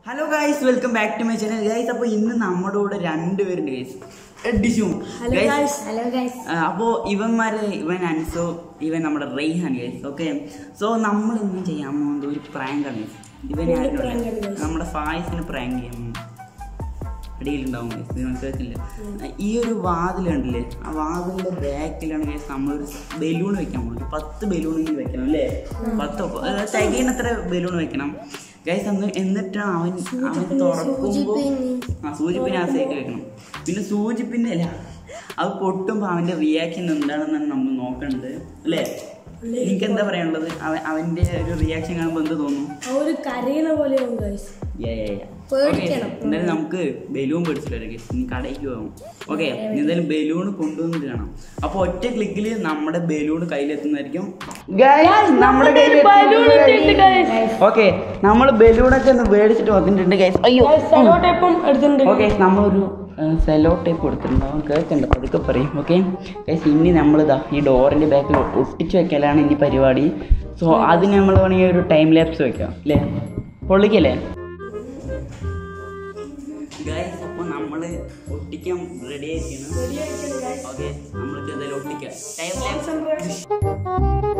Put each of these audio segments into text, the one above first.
Hello guys welcome back to my channel guys അപ്പോൾ ഇന്ന് നമ്മുടെ കൂടെ രണ്ടുപേരുണ്ട് ഗൈസ് എഡിഷും ഹലോ ഗൈസ് ഹലോ ഗൈസ് അപ്പോൾ ഇവന്മാര് ഇവൻ അൻസോ ഇവൻ നമ്മുടെ റെയ്ഹാൻ ഗൈസ് ഓക്കെ സോ നമ്മൾ ഇന്ന് ചെയ്യാൻ പോകുന്നത് ഒരു പ്രാങ്ക് ആണ് guys. ഇവൻ ഒരു ആരുടെ? prank ആണ് guys. നമ്മുടെ ഫായ്സിന് പ്രാങ്ക് ചെയ്യാൻ പോകുന്നു. അടിയിലുണ്ടാവും guys. ഇത് നമുക്ക് കേൾക്കില്ല ഈ ഒരു വാതിൽ കണ്ടില്ലേ ആ വാതിലിന്റെ ബാക്കിലാണ് ഗൈസ് നമ്മളൊരു ബലൂൺ വെക്കാൻ പോകുന്നത് പത്ത് ബലൂൺ വെക്കണം അല്ലേ പത്തോ അതായത് തികയുന്നത്ര ബലൂൺ വെക്കണം ഗൈസ് അന്ന് എന്നിട്ടാണ് അവൻ അവൻ തുറക്കുമ്പോൾ സൂചിപ്പിന്. ആ സൂചിപ്പിന് ആ സൈക്കിൾ വെക്കണം പിന്നെ സൂചിപ്പിന്റെ അല്ല അത് പൊട്ടുമ്പോൾ അവന്റെ റിയാക്ഷൻ എന്താണെന്നാണ് നമ്മൾ നോക്കേണ്ടത് അല്ലേ എനിക്ക് എന്താ പറയാനുള്ളത് അവൻ അവന്റെ ഒരു റിയാക്ഷൻ കാണുമ്പോൾ എന്ത് തോന്നുന്നു ആ ഒരു കരയുന്ന പോലെയാവും ഗൈസ് Yeah, yeah, yeah. പേടിക്കണം. Okay, എന്തായാലും നമുക്ക് ബലൂൺ പിടിച്ചിട്ട് ഇനി കടയ്ക്ക് പോകാം ഓക്കെ എന്തായാലും ബലൂൺ കൊണ്ടുവന്നിട്ട് കാണാം അപ്പൊ ഒറ്റ ക്ലിക്കിൽ നമ്മുടെ ബലൂൺ കയ്യിലെത്തുന്നതായിരിക്കും നമ്മുടെ ഓക്കെ നമ്മൾ ബലൂണൊക്കെ ഒന്ന് മേടിച്ചിട്ട് വന്നിട്ടുണ്ട് ഗൈസ് അയ്യോ സെലോ ടൈപ്പും എടുത്തിട്ടുണ്ട് ഓക്കെ നമ്മളൊരു സെലോ ടേപ്പ് കൊടുത്തിട്ടുണ്ട് അവൻ കേൾക്കണ്ട പതുക്കെ പറയും ഓക്കെ ഗൈസ് ഇനി നമ്മളിതാ ഈ ഡോറിൻ്റെ ബാക്കിൽ ഒട്ടിച്ച് വെക്കലാണ് ഇനി പരിപാടി സോ അതിന് നമ്മൾ വേണമെങ്കിൽ ഒരു ടൈം ലാപ്സ് വെക്കാം അല്ലേ പൊള്ളിക്കല്ലേ ഗൈസ് അപ്പോൾ നമ്മൾ ഒട്ടിക്കാൻ റെഡി ആയിരിക്കണം ഓക്കെ നമ്മൾക്ക് എന്തായാലും ഒട്ടിക്കാം ടൈം ലാപ്സ്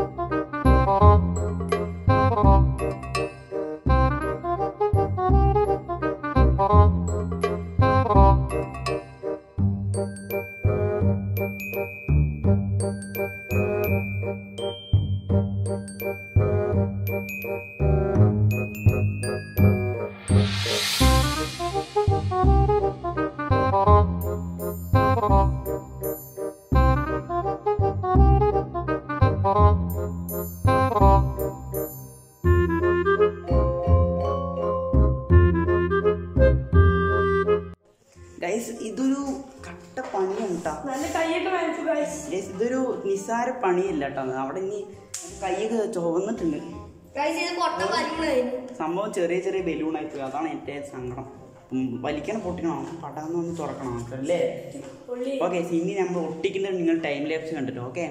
ഗൈസ് ഇതൊരു കട്ട പണിയാണ് കേട്ടോ നല്ല കൈയൊക്കെ വാങ്ങിച്ചു ഗൈസ് ഗൈസ് ഇതൊരു നിസ്സാര പണിയല്ല കേട്ടോ അവിടെ ഇനി കൈയൊക്കെ ചുവന്നിട്ടുണ്ട് ഗൈസ് ഇത് പൊട്ട പരിമാണായിരുന്നു സംഭവം ചെറിയ ചെറിയ ബലൂൺ ആയി പോയി അതാണ് എൻ്റെ സങ്കടം ഉം, വലിക്കണം പൊട്ടിക്കണം പടാന്ന് ഒന്ന് തുറക്കണം നമുക്ക് അല്ലേ പുള്ളി ഓക്കെ ഇനി നമ്മൾ ഒട്ടിക്കുന്നത് നിങ്ങൾ ടൈം ലാപ്സ് കണ്ടിട്ടോ ഓക്കെ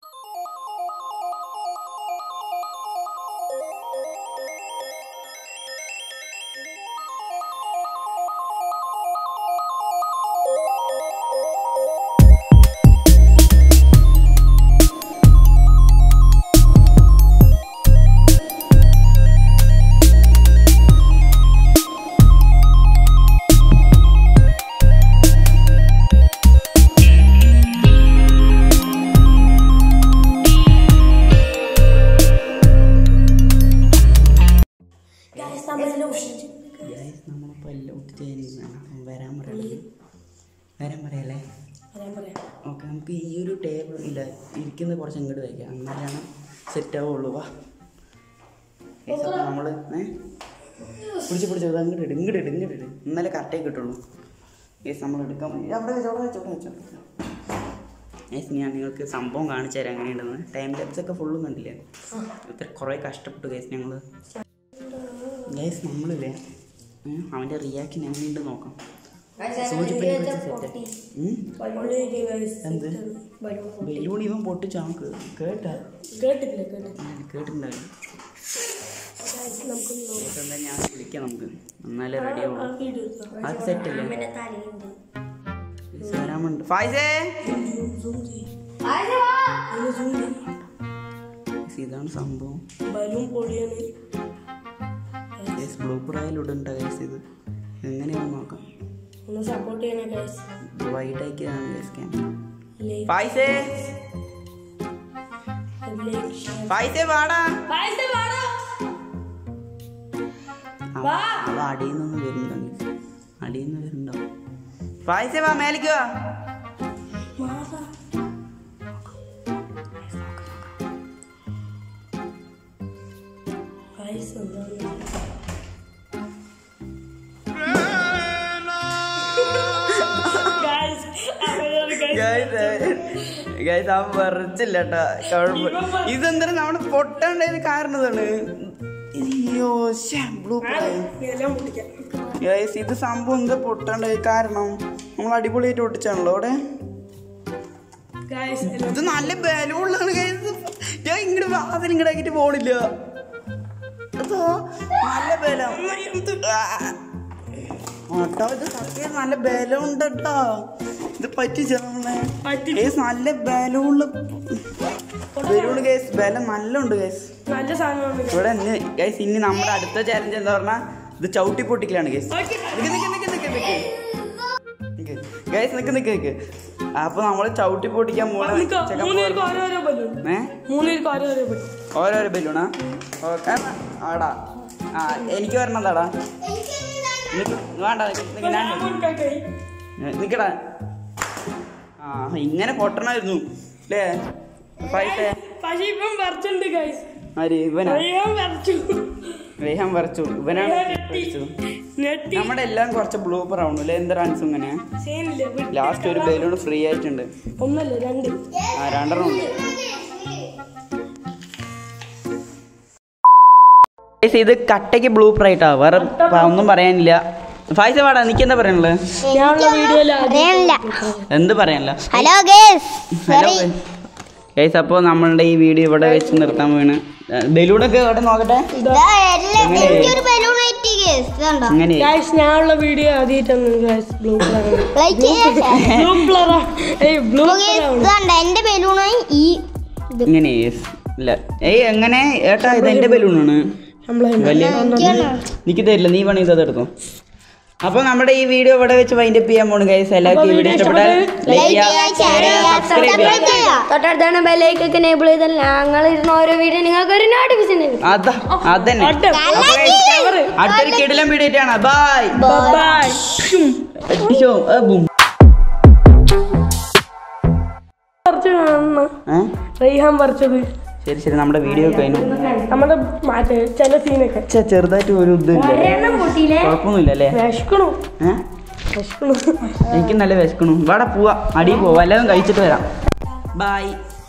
ഗൈസ് നമ്മളെല്ലാം ഉഷിച്ചു ഗൈസ് നമ്മളിപ്പോൾ എല്ലാം ഒട്ടിച്ച് വരാൻ പറയല്ലേ വരാൻ പറയല്ലേ പറയാൻ പറയാം ഓക്കെ നമുക്ക് ഈ ഒരു ടേബിൾ ഇല്ല ഇരിക്കുന്നത് കുറച്ച് ഇങ്ങോട്ട് വയ്ക്കാം എന്നാലാണ് സെറ്റ് ആവുള്ളൂ വാ നമ്മൾ ഏ പിടിച്ച് പിടിച്ച് അത് അങ്ങോട്ട് ഇട് ഇങ്ങോട്ട് ഇട് ഇങ്ങോട്ട് ഇട് ഇന്നലെ കറക്റ്റേ കിട്ടുള്ളൂ യേസ് നമ്മൾ എടുക്കാൻ ഏ, അവിടെ വെച്ചോ അവിടെ വെച്ചോ അവിടെ വെച്ചോ യേസ് ഞാൻ നിങ്ങൾക്ക് സംഭവം കാണിച്ചു തരാം എങ്ങനെയുണ്ടെന്ന് ടൈം ലാപ്സ് ഒക്കെ ഫുള്ളും കണ്ടില്ലേ ഇത്ര കുറേ കഷ്ടപ്പെട്ടു കേസ് ഞങ്ങൾ ഗൈസ് നമ്മളില്ലേ ഉം, അവൻ്റെ റിയാക്ഷൻ എങ്ങനെയുണ്ട് നോക്കാം സൂചിപ്പിനെ വെച്ച് സെറ്റ് എന്ത്? ബലൂൺ ഇവൻ പൊട്ടിച്ചു നമുക്ക് കേട്ടാ കേട്ടിട്ടില്ല കേട്ടിട്ടില്ല ഞാൻ കേട്ടിട്ടുണ്ടാവില്ല ഗൈസ് നമുക്ക് കേട്ടിട്ടുണ്ടെങ്കിൽ ഞാൻ വിളിക്കാം നമുക്ക് എന്നാലേ റെഡി ആവുള്ളൂ ആ വീഡിയോ എടുക്കാം അത് സെറ്റ് അല്ലേ അമ്മേന്റെ തലയുണ്ട് ഫായ്സ് വരാമുണ്ട് ഫായ്സേ സൂം ചെയ്യും ഒന്ന് സൂം ചെയ്യും ഗൈസ്, ഇതാണ് സംഭവം ബലൂൺ പൊളിയാണ് ഗൈസ് ബ്ലൂ പ്രായാലും ഇടണ്ട ഗൈസ് ഇത് എങ്ങനെയാണെന്ന് നോക്കാം ഒന്ന് സപ്പോർട്ട് ചെയ്യണേ ഗൈസ് വൈഡ് ആക്കിയതാണ് ഗൈസ് ക്യാമറ ലൈക്ക് ഫായ്സേ ലൈക്ക് ഷെയർ ഫായ്സേ വാടാ പൈസ വാടോ അവ വാ. അവ അടിയിൽ നിന്ന് വരുന്നുണ്ടോ ഗൈസ് അടിയിൽ നിന്ന് വരുന്നുണ്ടോ ഫായ്സേ വാ മേലേക്ക് വാ മാറാ ഗൈസ് എന്താണ് ഗൈസ് അവരൊരു ഗൈസ് ഗൈസ് അവൻ വെറച്ചില്ല കേട്ടോ കുഴപ്പം ഇതെന്തായാലും നമ്മുടെ പൊട്ടേണ്ടതിന് കാരണം ഇതാണ് അയ്യോ ബ്ലൂ എല്ലാം പൊട്ടിക്കാം ഗൈസ് ഇത് സംഭവം എന്താ പൊട്ടേണ്ടത് കാരണം നമ്മൾ അടിപൊളിയായിട്ട് ഒട്ടിച്ചാണല്ലോ അവിടെ ഗൈസ് ഇത് നല്ല ബലമുള്ളതാണ് ഗൈസ് ഞാൻ ഇങ്ങോട്ട് വാതിൽ ഇങ്ങോട്ട് ആക്കിയിട്ട് പോണില്ല അതോ നല്ല ബലം ആ. ആട്ടോ ഇത് സത്യം നല്ല ബലമുണ്ട് കേട്ടോ ഇത് പറ്റിച്ചേ പറ്റിച്ചു. കേസ് നല്ല ബലമുള്ള ബലൂണ് കേസ് ബലം നല്ല ഉണ്ട് കേസ് നല്ല സാധനമാണ് ഇവിടെ ഗൈസ് ഇനി നമ്മുടെ അടുത്ത ചാലഞ്ച് എന്താ പറഞ്ഞാൽ ഇത് ചവിട്ടി പൊട്ടിക്കലാണ് ഗൈസ് ഓക്കേ. ഗൈസ് നിക്ക് നിക്ക് നിക്ക് അപ്പൊ നമ്മള് ചവിട്ടി പൊട്ടിക്കാൻ പോണ നിക്ക്, മൂന്നുപേർക്ക് ഓരോരോ ബലൂൺ ഏ മൂന്നുപേർക്ക് ഓരോരോ ബലൂൺ ഓരോരോ ബലൂണാ ഓക്കെ ആടാ ആ എനിക്ക് വരണതാടാ നിക്ക് വേണ്ട നിക്ക്, നിക്ക്, ഞാൻ കൈ നിക്കടാ ആ ഇങ്ങനെ പൊട്ടണമായിരുന്നു അല്ലേ പൈസ പക്ഷെ ഇപ്പം വരച്ചുണ്ട് ഗൈസ് ആര് ഇവനാ അറിയാൻ വരച്ചു റേഹാൻ വരച്ചു ഇവനാണ് നെട്ടി വരച്ചത് നെട്ടി നമ്മുടെ എല്ലാം കുറച്ച് ബ്ലൂപ്പർ ആവണു അല്ലേ എന്താ റൺസ് ഇങ്ങനെ സീനില്ല ലാസ്റ്റ് ഒരു ബലൂൺ ഫ്രീ ആയിട്ടുണ്ട് ഒന്നല്ല രണ്ട് ആ രണ്ടെണ്ണം ഉണ്ട് Guys, ഇത് കട്ടയ്ക്ക് ബ്ലൂപ്പർ ആയിട്ടാ വേറെ പ- ഒന്നും പറയാനില്ല ഫൈസ പാടാ നിക്ക് എന്താ പറയാനുള്ളത് ഞാനുള്ള വീഡിയോയിൽ അറിയണില്ല എന്ത് പറയാനില്ല ഹലോ ഗേസ് ഹലോ ഗൈസ് അപ്പോൾ നമ്മളുടെ ഈ വീഡിയോ ഇവിടെ വെച്ച് നിർത്താൻ വീണ് ബലൂണൊക്കെ ഇവിടെ നോക്കട്ടെ എങ്ങനെ? എനിക്കൊരു ബലൂൺ കിട്ടി ഗേസ് ഇതുണ്ടോ അങ്ങനെ ഗൈസ് ഞാനുള്ള വീഡിയോ ആദ്യമായിട്ടാണ് ഗൈസ് ബ്ലൂ കളർ ലൈക്ക് ചെയ്യാ ബ്ലൂ കളറാ ഏയ് ബ്ലൂ ഇതുണ്ട് എന്റെ ബലൂണായി ഈ ഇത് ഇങ്ങനെ yes. ഇല്ല ഏയ് എങ്ങനെ ഏട്ടാ ഇത് എന്റെ ബലൂണാണ് വലിയ നിക്ക് തരില്ല നീ പണി ഇത് എടുത്തോ അപ്പൊ നമ്മുടെ ഈ വീഡിയോ ഇവിടെ വെച്ച് വൈൻഡ് അപ്പ് ചെയ്യാൻ പോണു ഗൈസ് എല്ലാവർക്കും ഈ വീഡിയോ ഇഷ്ടപ്പെട്ടാൽ ലൈക്ക് ചെയ്യുക share ചെയ്യുക സബ്സ്ക്രൈബ് ചെയ്യുക തൊട്ടടുത്താണ് ബെല്ലൈക്കൊക്കെ എനേബിൾ ചെയ്താൽ ഞങ്ങൾ ഇരുന്ന ഓരോ വീഡിയോ നിങ്ങൾക്ക് ഒരു നോട്ടിഫിക്കേഷൻ തരും അതാ അതന്നെ അപ്പൊ guys, അടുത്തൊരു കിടിലം വീഡിയോ ആയിട്ടാണ് ബൈ ബൈ അടിച്ചോ ബും വരച്ചു കാണുന്ന ഏഹ് റൈഹാൻ വരച്ചത് ശരി ശരി നമ്മുടെ വീഡിയോ കഴിഞ്ഞു നമ്മുടെ മറ്റേ ചില സീനൊക്കെ ഛെ, ചെറുതായിട്ട് ഒരു ഇതില്ല ഒരെണ്ണം പൊട്ടിയില്ലേ കുഴപ്പമൊന്നുമില്ല അല്ലേ വിശക്കണു ഏഹ് വിശക്കണു എനിക്ക് നല്ല വിശക്കണു ഇവിടെ പോവാ അടി പോവാ വല്ലതും കഴിച്ചിട്ട് വരാം ബൈ